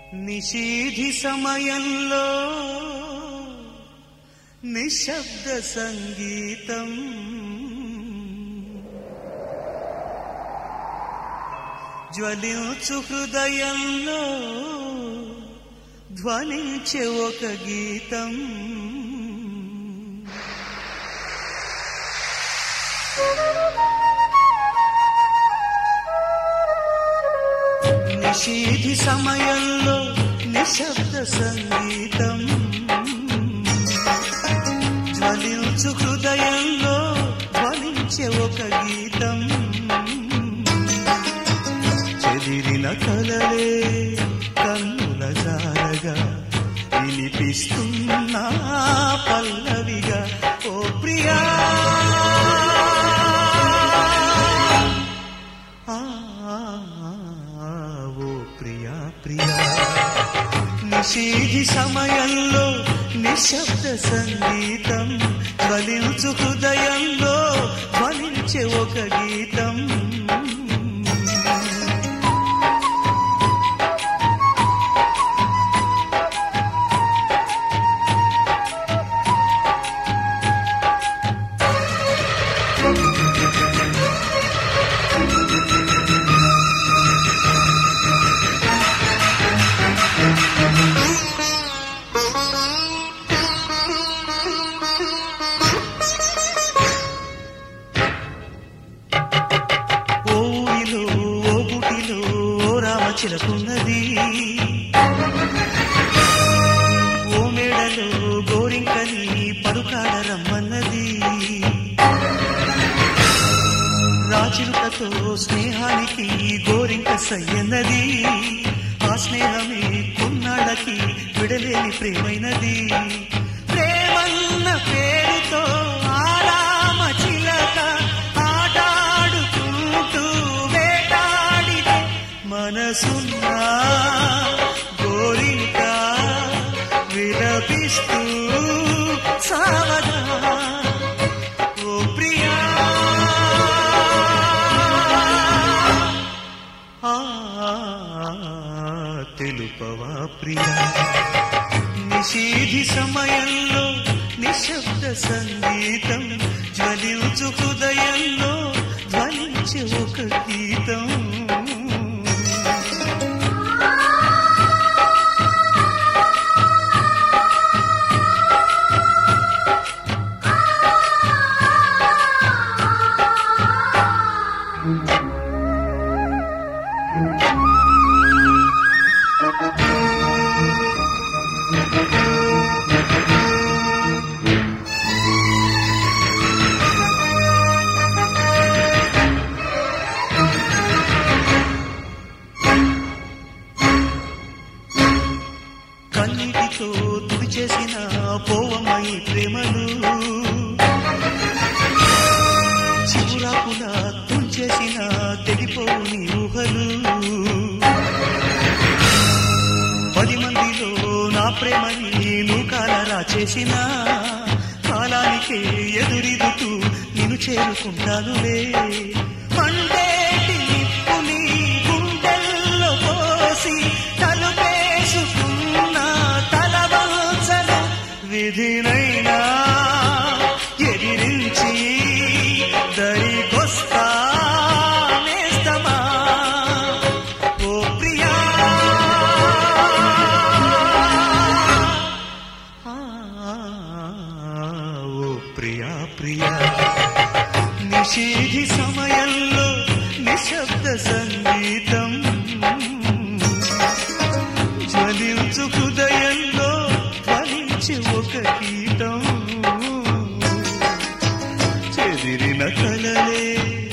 నిషీధి సమయంలో నిశ్శబ్ద సంగీతం జ్వలించు హృదయంలో ధ్వనించే ఒక గీతం నిషీధి సమయంలో నిశ్శబ్ద సంగీతం జ్వలించు హృదయంలో ధ్వనించే ఒక గీతం చెదిరిన కలలే కన్నుల జారగా వినిపిస్తున్నా పల్లవిగా ఓ ప్రియా ఆ, ఓ ప్రియా ప్రియా నిషీధి సమయంలో నిశ్శబ్ద సంగీతం ధ్వనించు హృదయంలో ధ్వనించే ఒక గీతం ఓ ఊరిలో ఓ గుడిలో ఓ రామచిలకున్నది ఓ మేడలో గోరింకని పరుకాడ రమ్మన్నది రాచిరుకతో స్నేహానికి గోరింక సయ్యన్నది ఆ స్నేహమే కొన్నాళ్ళకి విడలేని ప్రేమైనది ప్రేమన్న పేరుతో ఆరామ చిలక ఆటాడుకుంటూ వేటాడితే మనసున్న గోరింక విలపిస్తూ సావదా ఓ ప్రియా ఆ, తెలుపవా ప్రియా నిషీధి సమయంలో నిశ్శబ్ద సంగీతం జ్వలించు హృదయంలో ధ్వనించే ఒక గీతం కన్నీటితో తుడిచేసిన పోవమై ప్రేమలు చివురాకులా తుంచేసిన తెగిపోవు నీ ఊహలు పది మందిలో నా ప్రేమని నూకాలరా చేసిన కాలానికే ఎదురిదుతూ నిన్ను చేరుకుంటానులే మండేటి నిప్పుని గుండెల్లో పోసి తలుపేసుకున్న తలవంచను విధినైనా ఎదిరించి దరికొస్తా నేస్తమా ఓ ప్రియా ఆ, ఓ ప్రియా ప్రియా నిషేధి సమయంలో నిశ్శబ్ద సంగీతం జ్వలించు హృదయంలో ధ్వనించి ఒక గీతం చెదిరిన కలలే